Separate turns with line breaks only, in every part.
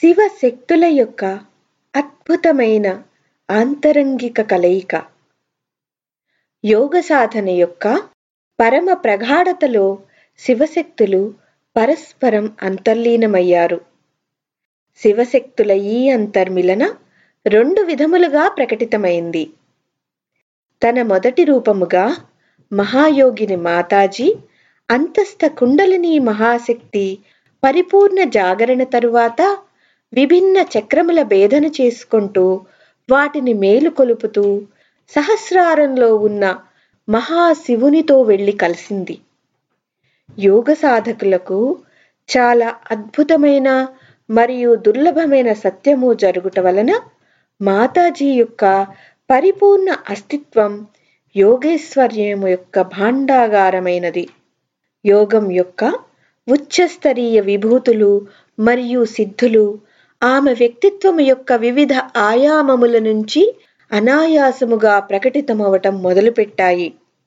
శివశక్తుల యొక్క అద్భుతమైన ఆంతరంగిక కలయిక యోగ సాధన యొక్క పరమ ప్రగాఢతలో శివశక్తులు పరస్పరం అంతర్లీనమయ్యారు శివశక్తుల ఈ అంతర్మిలన రెండు విధములుగా ప్రకటితమైంది తన మొదటి రూపముగా మహాయోగిని మాతాజీ అంతస్థ కుండలిని మహాశక్తి పరిపూర్ణ జాగరణ తరువాత విభిన్న చక్రముల భేదన చేసుకుంటూ వాటిని మేలుకొలుపుతూ సహస్రారంలో ఉన్న మహాశివునితో వెళ్ళి కలిసింది యోగ సాధకులకు చాలా అద్భుతమైన మరియు దుర్లభమైన సత్యము జరుగుట వలన మాతాజీ యొక్క పరిపూర్ణ అస్తిత్వం యోగేశ్వర్యము యొక్క భాండాగారమైనది యోగం యొక్క ఉచ్చస్తరీయ విభూతులు మరియు సిద్ధులు ఆమె వ్యక్తిత్వము యొక్క వివిధ ఆయామముల నుంచి అనాయాసముగా ప్రకటితమవటం మొదలుపెట్టాయి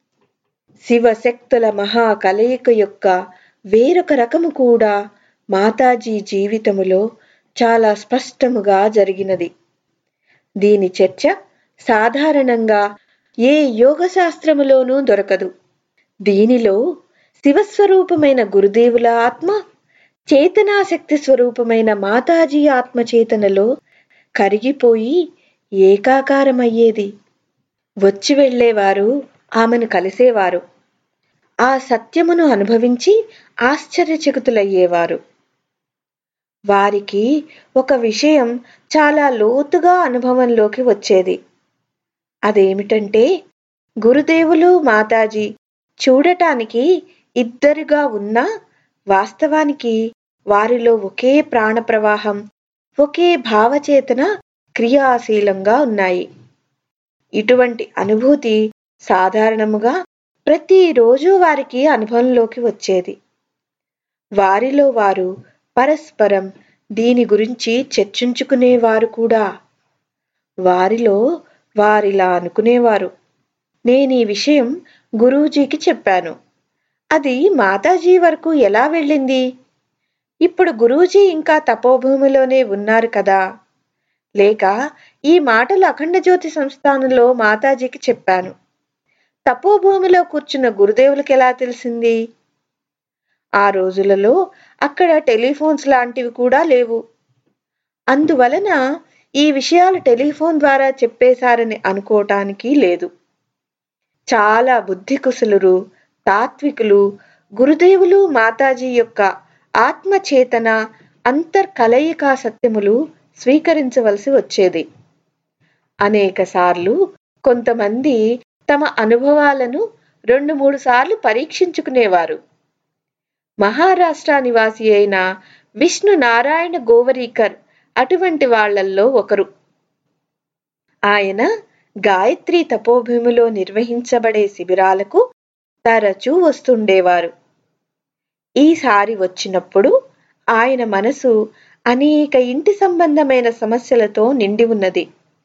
శివశక్తుల మహా కలయిక యొక్క వేరొక రకము కూడా మాతాజీ జీవితములో చాలా స్పష్టముగా జరిగినది దీని చర్చ సాధారణంగా ఏ యోగ శాస్త్రములోనూ దొరకదు దీనిలో శివస్వరూపమైన గురుదేవుల ఆత్మ చేతనాశక్తి స్వరూపమైన మాతాజీ ఆత్మచేతనలో కరిగిపోయి ఏకాకారమయ్యేది వచ్చి వెళ్ళేవారు ఆమెను కలిసేవారు ఆ సత్యమును అనుభవించి ఆశ్చర్యచకితులయ్యేవారు వారికి ఒక విషయం చాలా లోతుగా అనుభవంలోకి వచ్చేది అదేమిటంటే గురుదేవులు మాతాజీ చూడటానికి ఇద్దరుగా ఉన్నా వాస్తవానికి వారిలో ఒకే ప్రాణ ప్రవాహం ఒకే భావచేతన క్రియాశీలంగా ఉన్నాయి ఇటువంటి అనుభూతి సాధారణముగా ప్రతిరోజు వారికి అనుభవంలోకి వచ్చేది వారిలో వారు పరస్పరం దీని గురించి చర్చించుకునేవారు కూడా వారిలో వారిలా అనుకునేవారు నేను ఈ విషయం గురూజీకి చెప్పాను అది మాతాజీ వరకు ఎలా వెళ్ళింది ఇప్పుడు గురూజీ ఇంకా తపోభూమిలోనే ఉన్నారు కదా లేక ఈ మాటలు అఖండ జ్యోతి సంస్థానంలో మాతాజీకి చెప్పాను తపోభూమిలో కూర్చున్న గురుదేవులకి ఎలా తెలిసింది ఆ రోజులలో అక్కడ టెలిఫోన్స్ లాంటివి కూడా లేవు అందువలన ఈ విషయాలు టెలిఫోన్ ద్వారా చెప్పేశారని అనుకోవటానికి లేదు చాలా బుద్ధి కుశలురు తాత్వికులు గురుదేవులు మాతాజీ యొక్క ఆత్మచేతన అంతర్కలయికా సత్యములు స్వీకరించవలసి వచ్చేది అనేక సార్లు కొంతమంది తమ అనుభవాలను రెండు మూడు సార్లు పరీక్షించుకునేవారు మహారాష్ట్ర నివాసి అయిన విష్ణు నారాయణ గోవరీకర్ అటువంటి వాళ్లల్లో ఒకరు ఆయన గాయత్రి తపోభూమిలో నిర్వహించబడే శిబిరాలకు తరచూ వస్తుండేవారు ఈసారి వచ్చినప్పుడు ఆయన మనసు అనేక ఇంటి సంబంధమైన సమస్యలతో నిండి ఉన్నది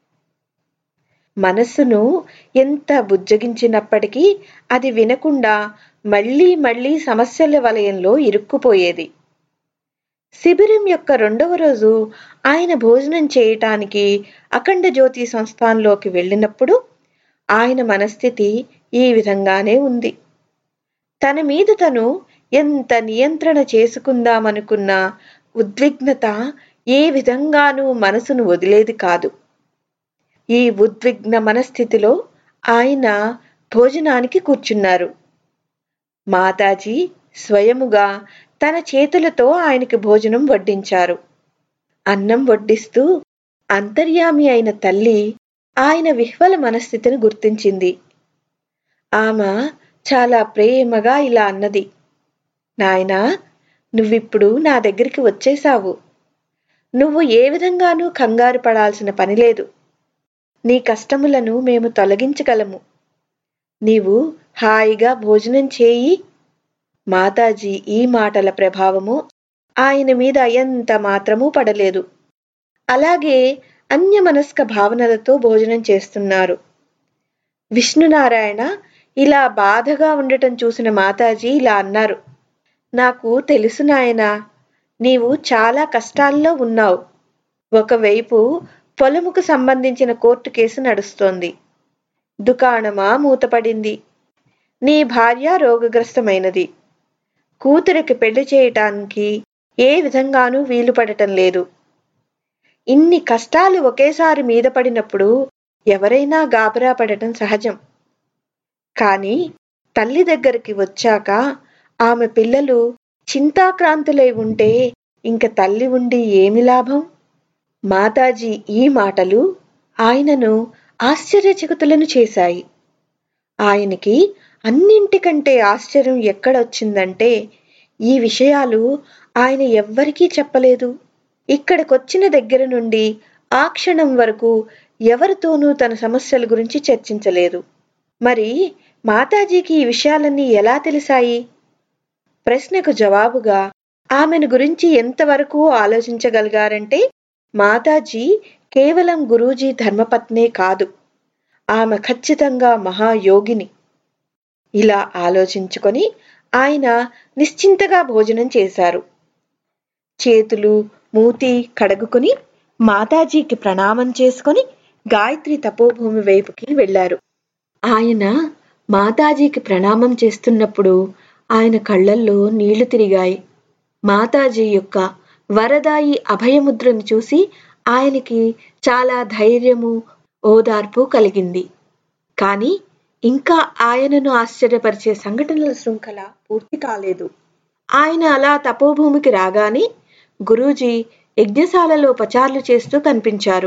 మనస్సును ఎంత బుజ్జగించినప్పటికీ అది వినకుండా మళ్లీ మళ్లీ సమస్యల వలయంలో ఇరుక్కుపోయేది శిబిరం యొక్క రెండవ రోజు ఆయన భోజనం చేయటానికి అఖండ జ్యోతి సంస్థాన్లోకి వెళ్ళినప్పుడు ఆయన మనస్థితి ఈ విధంగానే ఉంది తన మీద తను ఎంత నియంత్రణ చేసుకుందామనుకున్న ఉద్విగ్నత ఏ విధంగానూ మనసును వదిలేది కాదు ఈ ఉద్విగ్న మనస్థితిలో ఆయన భోజనానికి కూర్చున్నారు మాతాజీ స్వయముగా తన చేతులతో ఆయనకి భోజనం వడ్డించారు అన్నం వడ్డిస్తూ అంతర్యామి అయిన తల్లి ఆయన విహ్వల మనస్థితిని గుర్తించింది ఆమె చాలా ప్రేమగా ఇలా అన్నది నాయనా నువ్విప్పుడు నా దగ్గరికి వచ్చేశావు నువ్వు ఏ విధంగానూ కంగారు పడాల్సిన పని లేదు నీ కష్టములను మేము తొలగించగలము నీవు హాయిగా భోజనం చేయి మాతాజీ ఈ మాటల ప్రభావము ఆయన మీద ఎంత మాత్రమూ పడలేదు అలాగే అన్యమనస్క భావనలతో భోజనం చేస్తున్నారు విష్ణునారాయణ ఇలా బాధగా ఉండటం చూసిన మాతాజీ ఇలా అన్నారు నాకు తెలుసు నాయనా నీవు చాలా కష్టాల్లో ఉన్నావు ఒకవైపు పొలముకు సంబంధించిన కోర్టు కేసు నడుస్తోంది దుకాణమా మూతపడింది నీ భార్య రోగగ్రస్తమైనది కూతురికి పెళ్లి చేయటానికి ఏ విధంగానూ వీలు పడటం లేదు ఇన్ని కష్టాలు ఒకేసారి మీద పడినప్పుడు ఎవరైనా గాబరా పడటం సహజం కానీ తల్లి దగ్గరికి వచ్చాక ఆమె పిల్లలు చింతాక్రాంతులై ఉంటే ఇంక తల్లి ఉండి ఏమి లాభం మాతాజీ ఈ మాటలు ఆయనను ఆశ్చర్యచకితులను చేశాయి ఆయనకి అన్నింటికంటే ఆశ్చర్యం ఎక్కడొచ్చిందంటే ఈ విషయాలు ఆయన ఎవ్వరికీ చెప్పలేదు ఇక్కడికొచ్చిన దగ్గర నుండి ఆ క్షణం వరకు ఎవరితోనూ తన సమస్యల గురించి చర్చించలేదు మరి మాతాజీకి ఈ విషయాలన్నీ ఎలా తెలిసాయి ప్రశ్నకు జవాబుగా ఆమెను గురించి ఎంతవరకు ఆలోచించగలిగారంటే మాతాజీ కేవలం గురూజీ ధర్మపత్నే కాదు ఆమె ఖచ్చితంగా మహాయోగిని ఇలా ఆలోచించుకొని ఆయన నిశ్చింతగా భోజనం చేశారు చేతులు మూతి కడుగుకుని మాతాజీకి ప్రణామం చేసుకొని గాయత్రి తపోభూమి వైపుకి వెళ్లారు ఆయన మాతాజీకి ప్రణామం చేస్తున్నప్పుడు ఆయన కళ్ళల్లో నీళ్లు తిరిగాయి మాతాజీ యొక్క వరదాయి అభయముద్రను చూసి ఆయనకి చాలా ధైర్యము ఓదార్పు కలిగింది కానీ ఇంకా ఆయనను ఆశ్చర్యపరిచే సంఘటనల శృంఖల పూర్తి కాలేదు ఆయన అలా తపోభూమికి రాగానే గురూజీ యజ్ఞశాలలో పచార్లు చేస్తూ కనిపించారు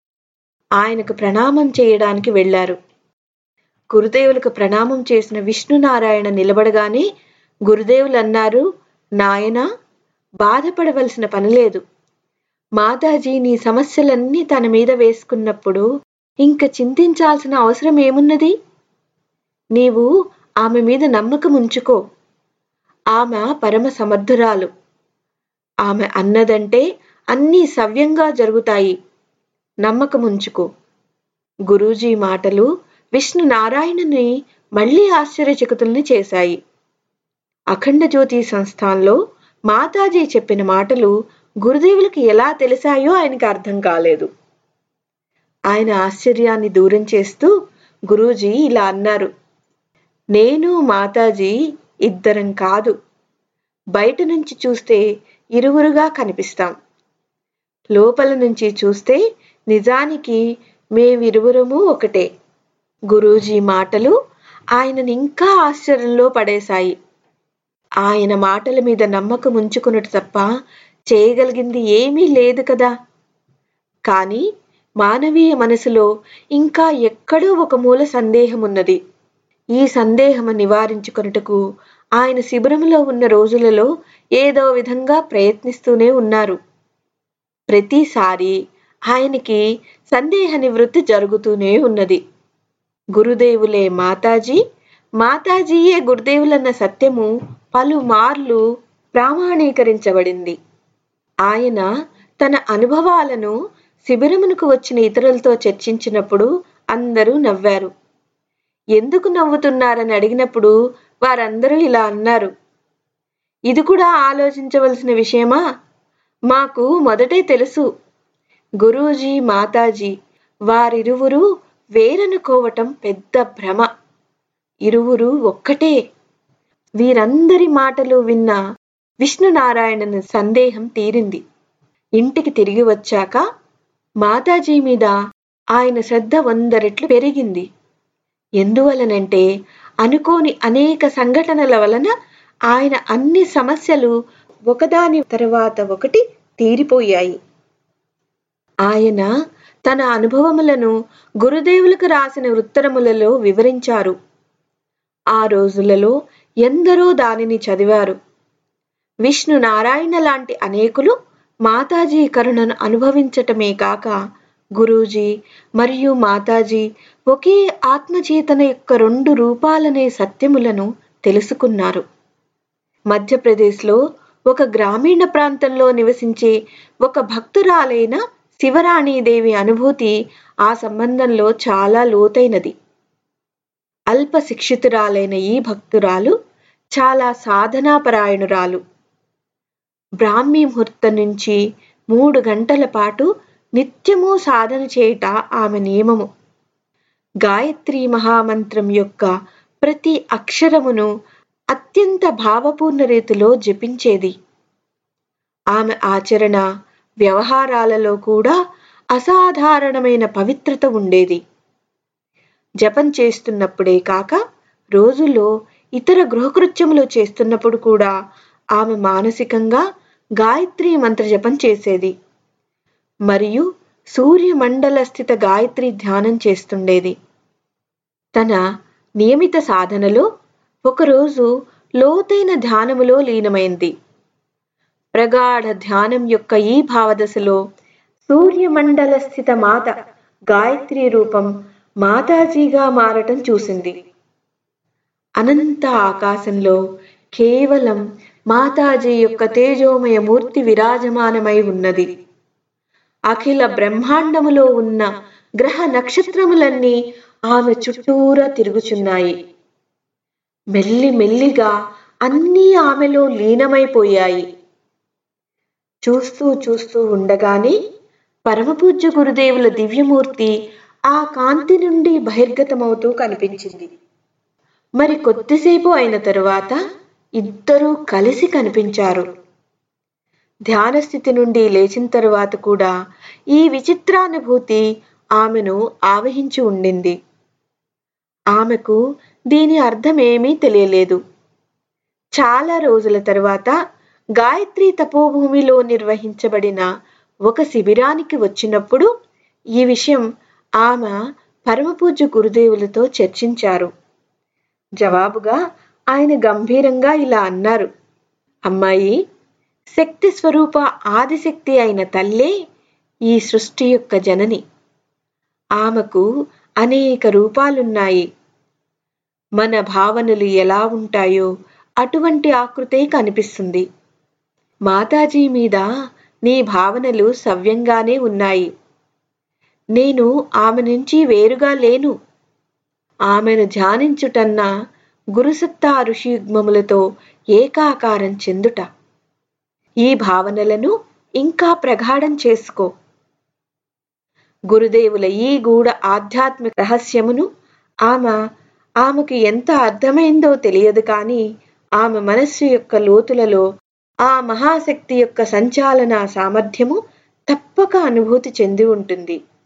ఆయనకు ప్రణామం చేయడానికి వెళ్లారు గురుదేవులకు ప్రణామం చేసిన విష్ణునారాయణ నిలబడగానే గురుదేవులు అన్నారు నాయనా బాధపడవలసిన పనిలేదు మాతాజీ నీ సమస్యలన్నీ తన మీద వేసుకున్నప్పుడు ఇంక చింతించాల్సిన అవసరం ఏమున్నది నీవు ఆమె మీద నమ్మకం ఉంచుకో ఆమె పరమ సమర్థురాలు ఆమె అన్నదంటే అన్నీ సవ్యంగా జరుగుతాయి నమ్మకం ఉంచుకో గురూజీ మాటలు విష్ణు నారాయణని మళ్లీ ఆశ్చర్యచకితుల్ని చేశాయి అఖండ జ్యోతి సంస్థాన్లో మాతాజీ చెప్పిన మాటలు గురుదేవులకి ఎలా తెలిసాయో ఆయనకి అర్థం కాలేదు ఆయన ఆశ్చర్యాన్ని దూరం చేస్తూ గురూజీ ఇలా అన్నారు నేను మాతాజీ ఇద్దరం కాదు బయట నుంచి చూస్తే ఇరువురుగా కనిపిస్తాం లోపల నుంచి చూస్తే నిజానికి మేమిరువురము ఒకటే గురూజీ మాటలు ఆయనని ఇంకా ఆశ్చర్యంలో పడేశాయి ఆయన మాటల మీద నమ్మకం ఉంచుకున్నట్టు తప్ప చేయగలిగింది ఏమీ లేదు కదా కానీ మానవీయ మనసులో ఇంకా ఎక్కడో ఒక మూల సందేహం ఉన్నది ఈ సందేహము నివారించుకొనుటకు ఆయన శిబిరంలో ఉన్న రోజులలో ఏదో విధంగా ప్రయత్నిస్తూనే ఉన్నారు ప్రతిసారి ఆయనకి సందేహ నివృత్తి జరుగుతూనే ఉన్నది గురుదేవులే మాతాజీ మాతాజీయే గురుదేవులన్న సత్యము పలుమార్లు ప్రామాణీకరించబడింది ఆయన తన అనుభవాలను శిబిరమునకు వచ్చిన ఇతరులతో చర్చించినప్పుడు అందరూ నవ్వారు ఎందుకు నవ్వుతున్నారని అడిగినప్పుడు వారందరూ ఇలా అన్నారు ఇది కూడా ఆలోచించవలసిన విషయమా మాకు మొదటే తెలుసు గురూజీ మాతాజీ వారిరువురు వేరనుకోవటం పెద్ద భ్రమ ఇరువురు ఒక్కటే వీరందరి మాటలు విన్న విష్ణునారాయణను సందేహం తీరింది ఇంటికి తిరిగి వచ్చాక మాతాజీ మీద ఆయన శ్రద్ధ వంద రెట్లు పెరిగింది ఎందువలనంటే అనుకోని అనేక సంఘటనల వలన ఆయన అన్ని సమస్యలు ఒకదాని తర్వాత ఒకటి తీరిపోయాయి ఆయన తన అనుభవములను గురుదేవులకు రాసిన ఉత్తరములలో వివరించారు ఆ రోజులలో ఎందరో దానిని చదివారు విష్ణు నారాయణ లాంటి అనేకులు మాతాజీ కరుణను అనుభవించటమే కాక గురూజీ మరియు మాతాజీ ఒకే ఆత్మచేతన యొక్క రెండు రూపాలనే సత్యములను తెలుసుకున్నారు మధ్యప్రదేశ్లో ఒక గ్రామీణ ప్రాంతంలో నివసించే ఒక భక్తురాలైన శివరాణీదేవి అనుభూతి ఆ సంబంధంలో చాలా లోతైనది అల్ప శిక్షితురాలైన ఈ భక్తురాలు చాలా సాధనాపరాయణురాలు బ్రాహ్మీ ముహూర్తం నుంచి మూడు గంటల పాటు నిత్యము సాధన చేయుట ఆమె నియమము గాయత్రి మహామంత్రం యొక్క ప్రతి అక్షరమును అత్యంత భావపూర్ణ రీతిలో జపించేది ఆమె ఆచరణ వ్యవహారాలలో కూడా అసాధారణమైన పవిత్రత ఉండేది జపం చేస్తున్నప్పుడే కాక రోజులో ఇతర గృహకృత్యములు చేస్తున్నప్పుడు కూడా ఆమె మానసికంగా గాయత్రి మంత్ర జపం చేసేది మరియు సూర్యమండల స్థిత గాయత్రి ధ్యానం చేస్తుండేది తన నియమిత సాధనలో ఒకరోజు లోతైన ధ్యానములో లీనమైంది ప్రగాఢ ధ్యానం యొక్క ఈ భావదశలో సూర్యమండల స్థిత మాత గాయత్రి రూపం మాతాజీగా మారటం చూసింది అనంత ఆకాశంలో కేవలం మాతాజీ యొక్క తేజోమయ మూర్తి విరాజమానమై ఉన్నది అఖిల బ్రహ్మాండములో ఉన్న గ్రహ నక్షత్రములన్నీ ఆమె చుట్టూరా తిరుగుచున్నాయి మెల్లి మెల్లిగా అన్నీ ఆమెలో లీనమైపోయాయి చూస్తూ చూస్తూ ఉండగానే పరమపూజ్య గురుదేవుల దివ్యమూర్తి ఆ కాంతి నుండి బహిర్గతమవుతూ కనిపించింది మరి కొద్దిసేపు అయిన తరువాత ఇద్దరూ కలిసి కనిపించారు ధ్యాన స్థితి నుండి లేచిన తరువాత కూడా ఈ విచిత్రానుభూతి ఆమెను ఆవహించి ఉండింది ఆమెకు దీని అర్థమేమీ తెలియలేదు చాలా రోజుల తరువాత గాయత్రి తపోభూమిలో నిర్వహించబడిన ఒక శిబిరానికి వచ్చినప్పుడు ఈ విషయం ఆమె పరమపూజ్య గురుదేవులతో చర్చించారు జవాబుగా ఆయన గంభీరంగా ఇలా అన్నారు అమ్మాయి శక్తి స్వరూప ఆదిశక్తి అయిన తల్లే ఈ సృష్టి యొక్క జనని ఆమెకు అనేక రూపాలున్నాయి మన భావనలు ఎలా ఉంటాయో అటువంటి ఆకృతే కనిపిస్తుంది మాతాజీ మీద నీ భావనలు సవ్యంగానే ఉన్నాయి నేను ఆమె నుంచి వేరుగా లేను ఆమెను ధ్యానించుటన్న గురుసత్తా ఋషియుగ్మములతో ఏకాకారం చెందుట ఈ భావనలను ఇంకా ప్రగాఢం చేసుకో గురుదేవుల ఈ గూఢ ఆధ్యాత్మిక రహస్యమును ఆమె ఆమెకు ఎంత అర్థమైందో తెలియదు కానీ ఆమె మనస్సు యొక్క లోతులలో ఆ మహాశక్తి యొక్క సంచాలన సామర్థ్యము తప్పక అనుభూతి చెంది ఉంటుంది